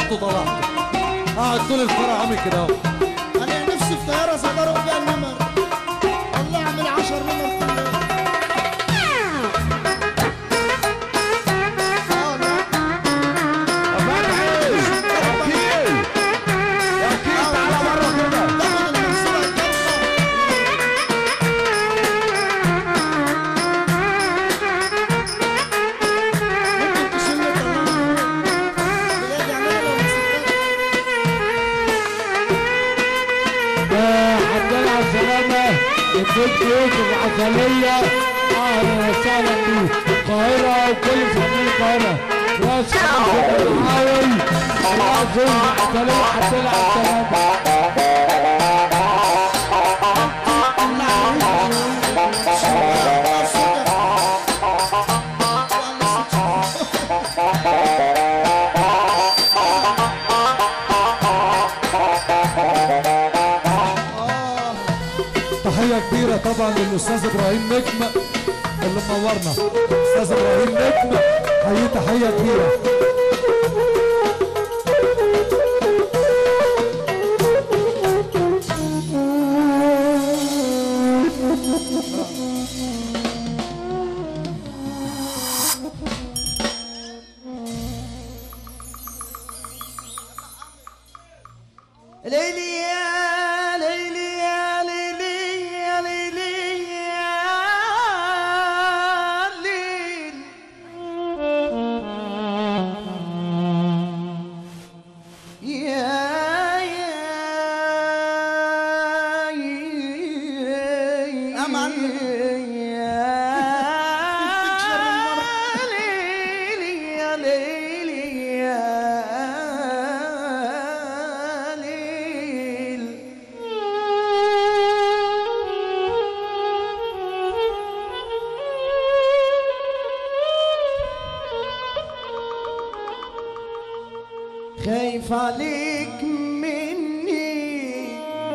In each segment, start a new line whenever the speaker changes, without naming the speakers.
طلعت طلعت قاعد طول الفرح عامل كده اهو
انا نفسي في طياره صدروا فيها النمر والله اعمل 10 نمر في اليوم آه، لا. تاخد المنصورة الجارة. ممكن تشيل لي طلعها. بجد يعني أنا لو مسكتها
ده الحمد لله على السلامة البنت يوسف عسلية أهلا وسهلا بيه القاهرة وكل فنانين القاهرة راس حمد الحاول راس عسلية الحمد لله على السلامة
تحية كبيرة طبعا للأستاذ إبراهيم نجم اللي منورنا أستاذ إبراهيم نجم حقيقي تحية كبيرة
ليلي يا ليلي يا ليلي يا ليلي يا ليل يا يا
يا معلم.
يا ليلي يا ليلي يا ليل خايف عليك مني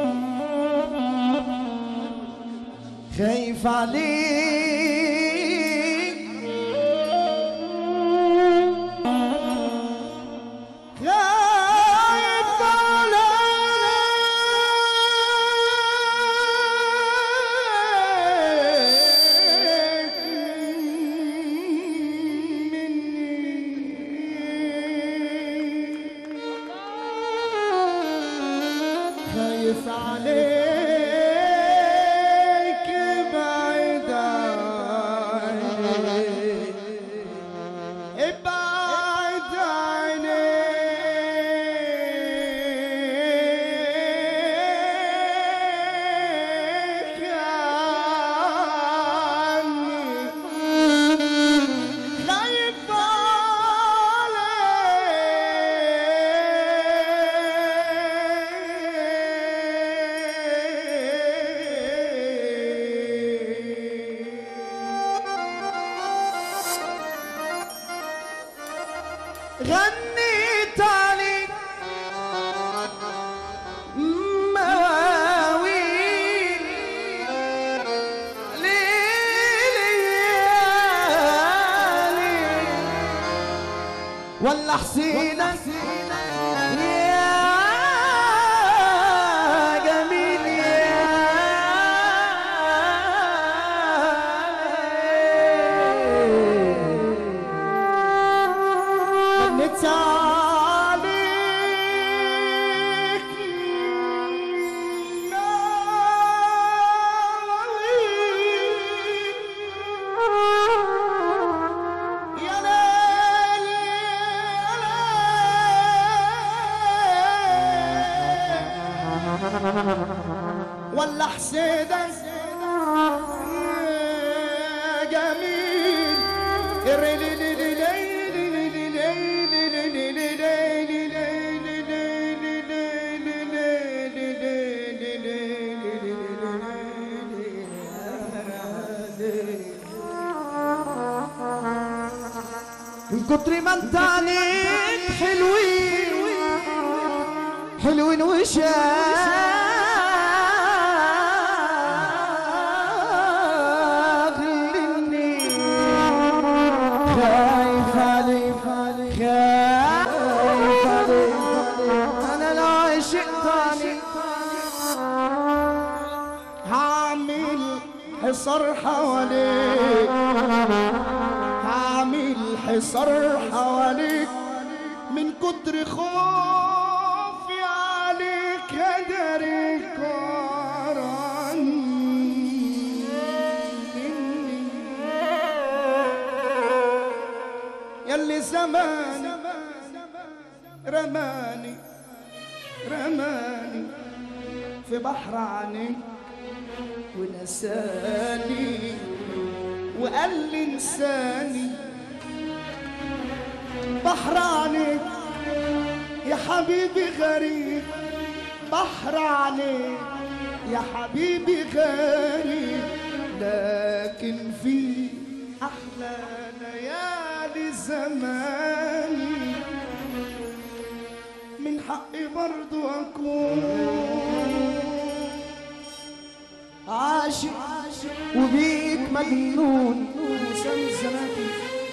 خايف عليك خايف عليك مني خايف عليك بعيد عني ابعد عينيك عني خايف عليك غنيت عليك مواويل ليلي ولا حسينك يا جميل يا غنيت عليك مواويل يا ليل يا ليل ولا حسيدك يا جميل من كتر ما انت عليك حلوين حلوين وشاغلني خايف عليك خايف عليك حصار حواليك هعمل حصار حواليك من كتر خوفي عليك هدرك يلي زماني رماني رماني في بحر عنيك ونساني وقال لي انساني بحر عنيك يا حبيبي غريب بحر عليك يا حبيبي غريب لكن في احلى ليالي زماني من حقي برضو اكون عاشق وبيك مجنون لسان الزناتي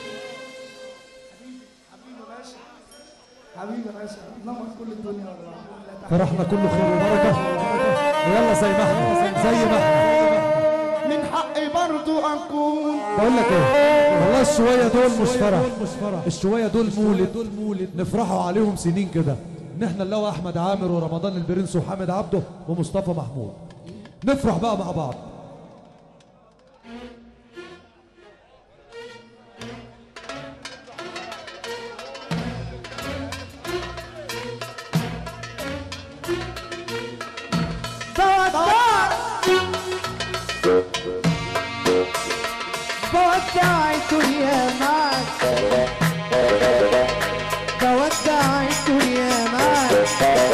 حبيبي باشا حبيبي باشا نور كل الدنيا والله
فرحنا كله خير وبركه ويلا زي ما احنا زي ما احنا
من حقي برضو اكون
بقول لك ايه والله الشويه دول مش فرح الشويه دول مولد دول مولد نفرحوا عليهم سنين كده ان احنا نلاقوا احمد عامر ورمضان البرنس وحامد عبده ومصطفى محمود نفرح بقى مع بعض
بودع الدنيا معك بودع الدنيا معك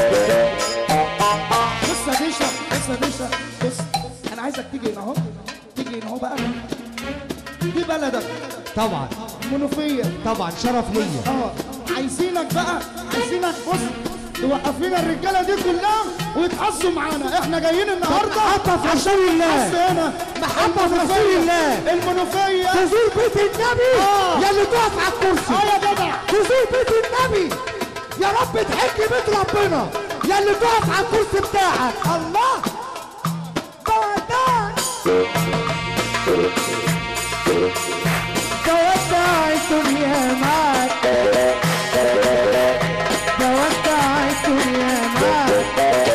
بص يا باشا بص يا باشا بص انا عايزك تيجي هنا اهو تيجي هنا اهو بقى دي بلدك
طبعا
منوفيه
طبعا شرف ليا
اه عايزينك بقى عايزينك بص توقف لنا الرجاله دي كلها ويتحصوا معانا احنا جايين النهارده
محبة في رسول الله
بص هنا
محبة في رسول الله
المنوفيه
تزور بيت النبي
آه.
يا اللي تقف على الكرسي
اه يا جدع
تزور بيت النبي يا رب تحج بيت ربنا يا اللي تقف على الكرسي بتاعك الله بودع بودع الدنيا معك بودع الدنيا معك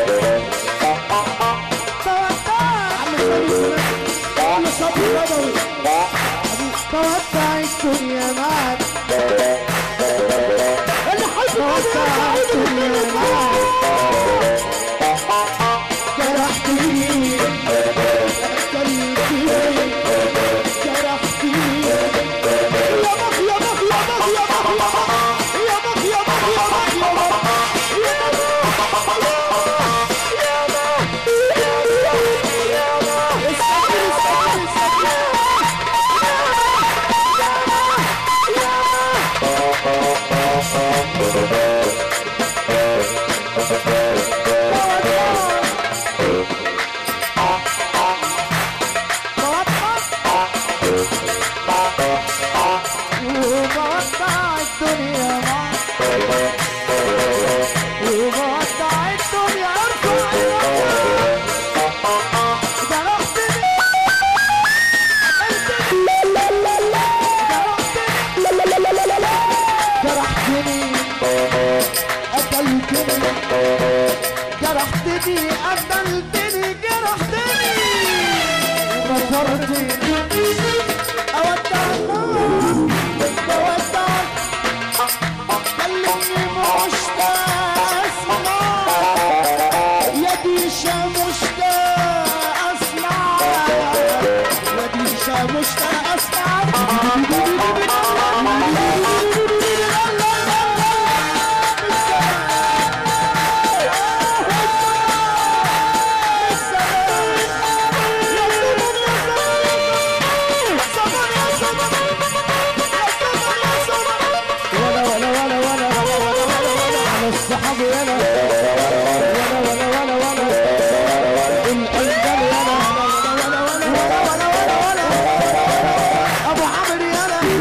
بودع
عم صبري بدوي
بودع الدنيا معك
اللي حاسس
بودع الدنيا معك جرحتني وبودع الدنيا معك وبودع الدنيا ارفع ايدك جرحتني جرحتني قتلتني جرحتني قتلتني جرحتني غفرتني اودعك بودعك كلمني مشتاق اسمع يا ديشة مشتاق اسمع يا ديشة مشتاق اسمع ولا ولا ولا ولا ولا ولا ولا ولا على الصحاب ولا ولا ولا ولا ولا الأنجل ولا ولا ولا ولا ولا ولا ولا ابو عمرو يلا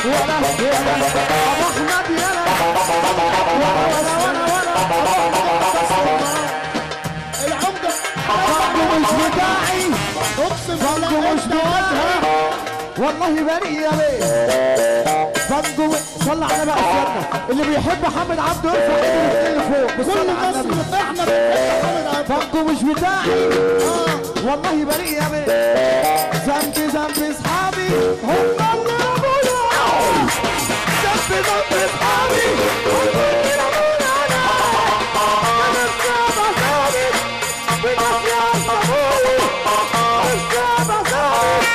ولا ولا ابو احمد يلا ولا ولا ولا
العمدة
فانجو مش بتاعي
اقسم
فانجو
بالله
مش
انت
بتاعها والله بريء يا بيه فانجو صلى على بقى سيادنا اللي بيحب محمد عبده يرفع ايده الاثنين لفوق
كل
بالصلاه على
الناس
النبي
اللي احنا بنحب محمد عبده
فانجو مش بتاعي
اه
والله بريء يا بيه ذنبي ذنبي اصحابي هم اللي رمونا ذنبي ذنبي اصحابي هم اللي رمونا انا السابع ثابت بناس يا صبوري السابع ثابت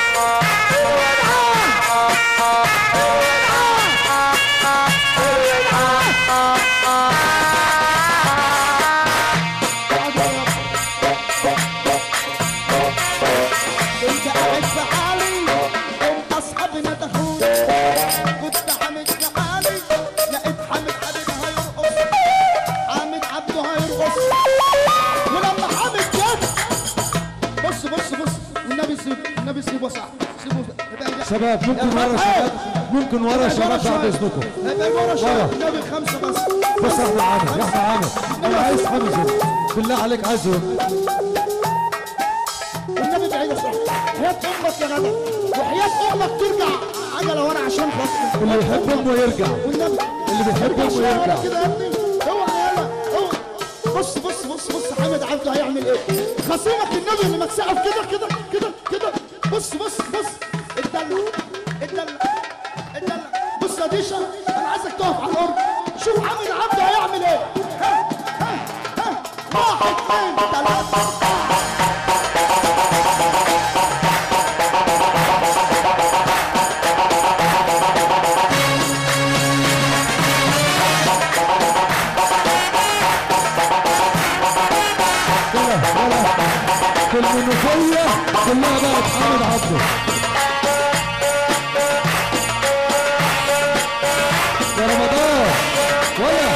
كنت قاعد في حالي قمت اصحابي ندهوني كنت حامد في حالي لقيت حامد حبيبي هيرقص حامد عبده هيرقص ولما حامد جت بص بص بص والنبي سيبه النبي سيبه صح سيبه يبقى يبقى-
شباب ممكن
يبقى
ورا
إيه؟
شباب ممكن ورا
يبقى
شباب بعد
شوية.
اذنكم
يبقى ورا شويه
ورا.
النبي خمسه بس
بص يا احمد عامر يا احمد عامر انا عايز حمزه بالله عليك عايزه
النبي بعيد شويه حياة امك يا غدا وحياة امك ترجع عجله ورا عشان خاطري
اللي يحب امه يرجع
والنبي
اللي بيحب امه
شوية ورا
يرجع
كده يا ابني اوعى يلا اوعى بص بص بص بص حامد عبده هيعمل ايه خصيمك النبي اللي ما تسقف كده كده كده كده بص بص بص اتدلع اتدلع اتدلع بص يا ديشا انا عايزك تقف على الارض شوف حامد عبده هيعمل ايه ها ها ها واحد اثنين ثلاثة
كلها ولا في المنوفيه كلها بقت حامد عبده يا رمضان ولا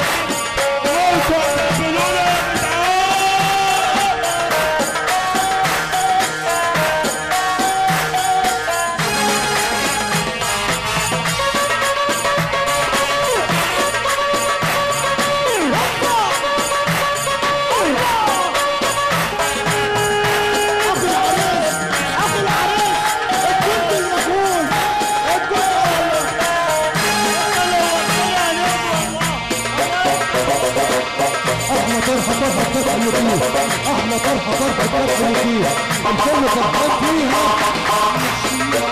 اخي العريس اخي العريس الجند المجهول الجند
احلى طرحه طرحه فتح اليوتيوب احلى طرحه طرحه فتح اليوتيوب الكل فرحان فيها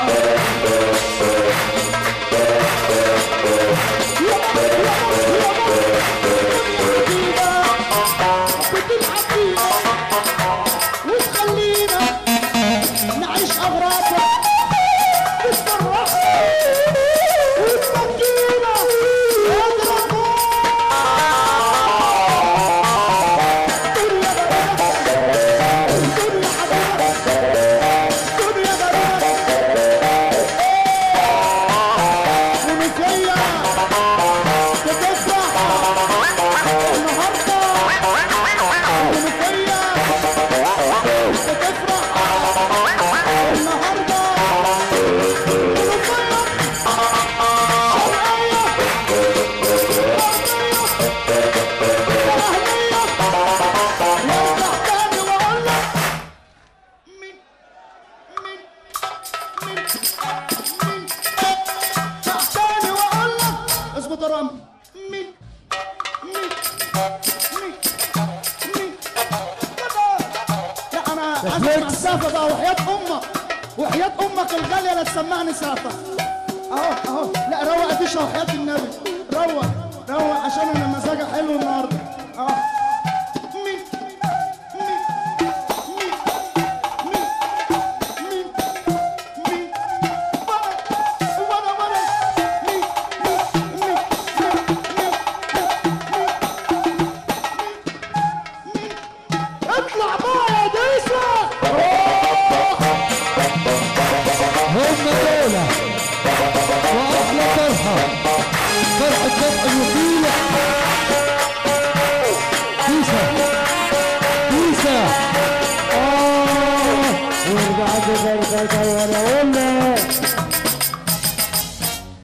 بتلعب فينا وتخلينا نعيش اغراضنا بتفرحنا وتبكينا يا دراجون دنيا بنات دنيا حبيبات دنيا بنات ونسيا بتفرح النهارده المنوفية بتفرح النهارده المنوفية شرقية وأهلية وارجع تاني وأقول لك مين مين مين مين ارجع تاني وأقول لك اظبط يا رامي مين مين مين مين لا انا اسمع السافه بقى وحياه امك وحياه امك الغاليه لا تسمعني سافه اهو اهو لا روق اديشه وحياه النبي روق روق عشان انا مزاجي حلو النهارده اهو مين مين مين مين مين مين وانا وانا وانا مين مين مين اطلع بقى يا ديسة
هم دول واحلى طرحه طرحه فتح اليوتيوب